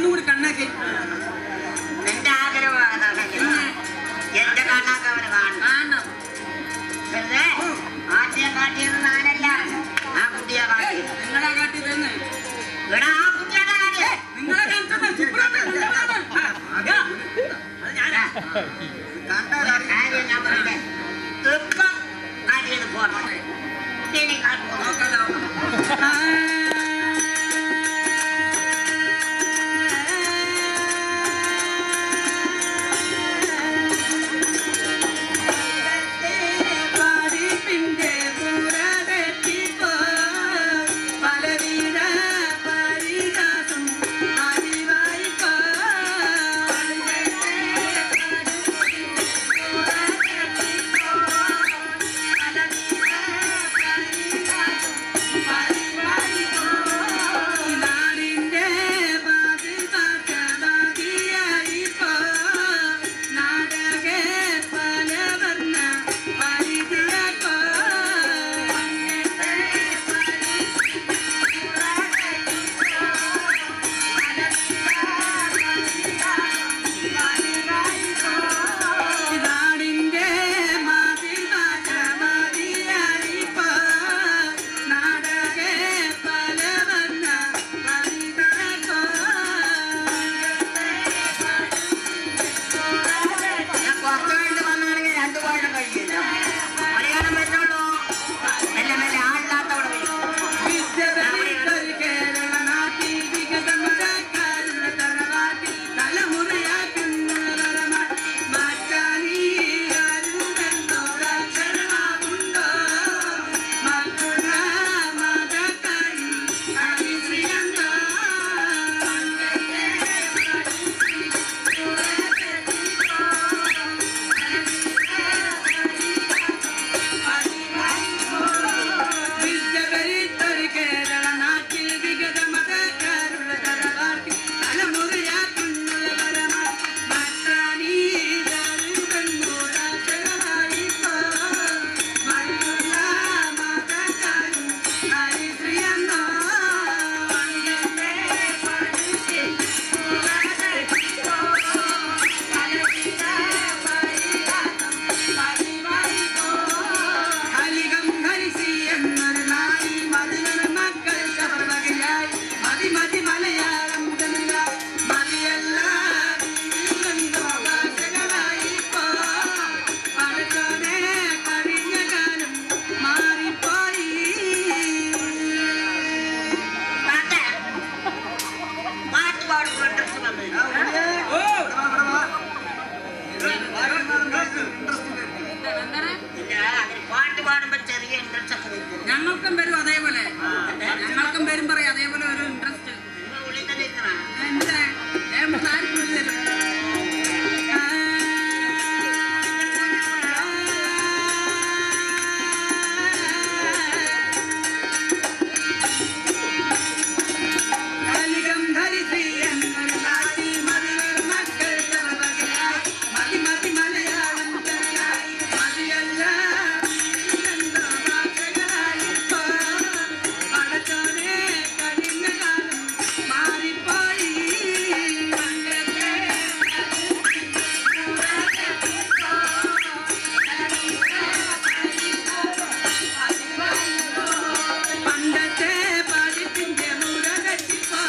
ഒന്നുകൂടി കണ്ണാക്കി എന്റെ ആഗ്രഹമാണ് അതൊക്കെ. എന്റെ കണ്ണാക്ക് അവന് കാണണം കാണണം വെറുതെ ആദ്യം കാട്ടിയത് ഞാനല്ല ആ കുട്ടിയെ കാട്ടിയത് നിങ്ങളെ കാട്ടി തന്നെ ഇവിടെ ആ കുട്ടിയെ കാട്ടിയത് നിങ്ങളെ കാണിച്ചത് സുബ്രഹ്മണ്യ നിങ്ങളാണ്. ആ, അതാ. അത് ഞാനാ. കാര്യം ഞാൻ പറയട്ടെ ഇപ്പം കാട്ടിയത് പോകണം ഇനി കാട്ടുമോ നോക്കാലോ. പഠിപ്പിന്റെ പുറതെറ്റിപ്പോ പലവിധ പരിഹാസം അറിവായിപ്പോ നാടിന്റെ ബാക്കി ബാക്കിയായിപ്പോ നാടകെ പല വർണ്ണ പരിധിയായിപ്പോ നാടിന്റെ മാതിൽ മതിയായിപ്പോ നാടകെ പല വർണ്ണ പരിധിയായിപ്പോ ഞാൻ പുറത്തു വേണ്ടി വന്നാണെങ്കിൽ രണ്ടു കോഴം കഴിയില്ല മലയാളം വരുന്നുള്ളൂ മെല്ലെ മെല്ലെ ആളില്ലാത്തവിടെ വരും കലികം ധരിಸಿ എന്നൊരു നായി മതിലൊരു മക്കൾ ശബർവകയായി മതി മതി മലയാളം തമിഴ മതിയല്ല ഇല്ലെന്നോ ഭാഷകളായിപ്പോ പലതോടെ കഴിഞ്ഞ കാലം മാറിപ്പോയി പാട്ട് പാട്ട് പാടുമ്പോൾ ഇൻട്രസ്റ്റ് വന്നു ഓ ഇല്ല അതിന് പാട്ട് പാടുമ്പോൾ ചെറിയ ഇൻട്രസ്റ്റ് ഒക്കെ വരും ഞങ്ങൾക്കും വരും അതേപോലെ ഞങ്ങൾക്കും വരും പറയും അതേപോലെ ഒരു ഇൻട്രസ്റ്റ് നിങ്ങൾ ഉള്ളിൽ തന്നെ ഇരിക്കണ എന്താ ഏമ്പ് നാല് കൂടി തരും കലികം ധരിಸಿ എന്നൊരു നാട്ടി മതിലൊരു മക്കൾ ശബർവകയായി മതി മതി മലയാളം തമിഴായി മതിയല്ല ഇല്ലെന്നോ ഭാഷകളായിപ്പോ പടച്ചോനെ കഴിഞ്ഞ കാലം മാറിപ്പോയി പണ്ടത്തെ പഠിപ്പിന്റെ മുറ തെറ്റിപ്പോ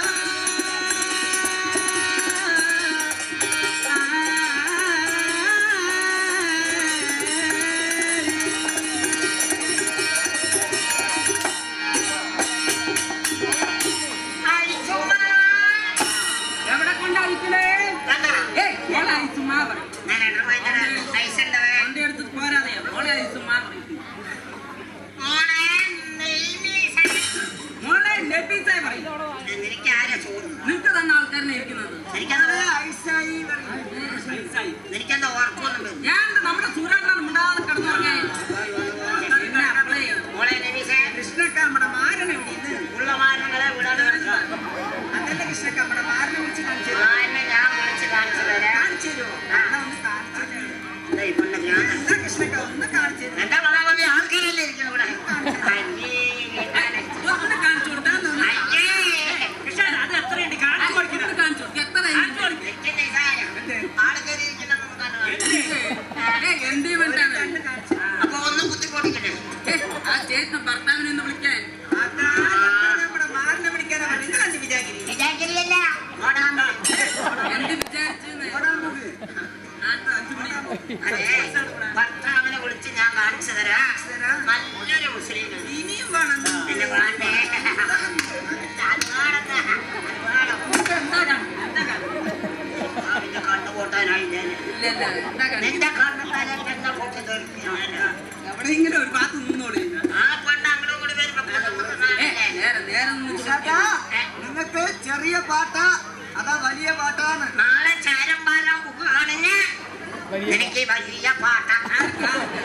എവിടെ കൊണ്ടയക്കണേ ഏയ് ഓളെ ഐസുമാ പറയും വണ്ടി എടുത്ത് പോരാതെ ഓളെ ഐസുമാ പറയും മോളെ നബീസായി പറയും നിനക്ക് തന്ന ആൾക്കാരനെ ഇരിക്കുന്നത് എനിക്കെന്താ ഉറക്കൊന്നും വരും ഞാൻ നമ്മുടെ സൂര്യാണ്ടാണ് മിണ്ടാതെ കിടന്നുറങ്ങേ പിന്നെ അപ്ലൈ മോളെ നബീസേ കൃഷ്ണക്കാമ്മടെ മാരനെ വിളിയത് ഉള്ള മാരണങ്ങളെ വിടാതെ അതല്ല കൃഷ്ണക്കാമ്മടെ മാരനെ വിളിച്ച് കാണിച്ചത് ആ എന്നെ ഞാൻ ഇല്ല ഇല്ല എന്താ കളി നിന്റെ കണ്ണത്താലെ എന്നെ പൊട്ടി തെറിപ്പിക്കാനാ. എവിടെയെങ്കിലും ഒരു ഭാഗത്ത് നിന്നോളി ആ പെണ്ണ് അങ്ങോട്ടും ഇങ്ങോട്ടും വരുമ്പോ പുറത്ത് ഏ, നാളല്ലേ? നേരെ നേരെ നിന്ന് ചേട്ടാ നിങ്ങൾക്ക് ചെറിയ പാട്ടാ അതാ വലിയ പാട്ടാണ് നാളെ ചാരം പാലാൻ പോവുകയാണെന്ന് എനിക്ക് വലിയ പാട്ടാ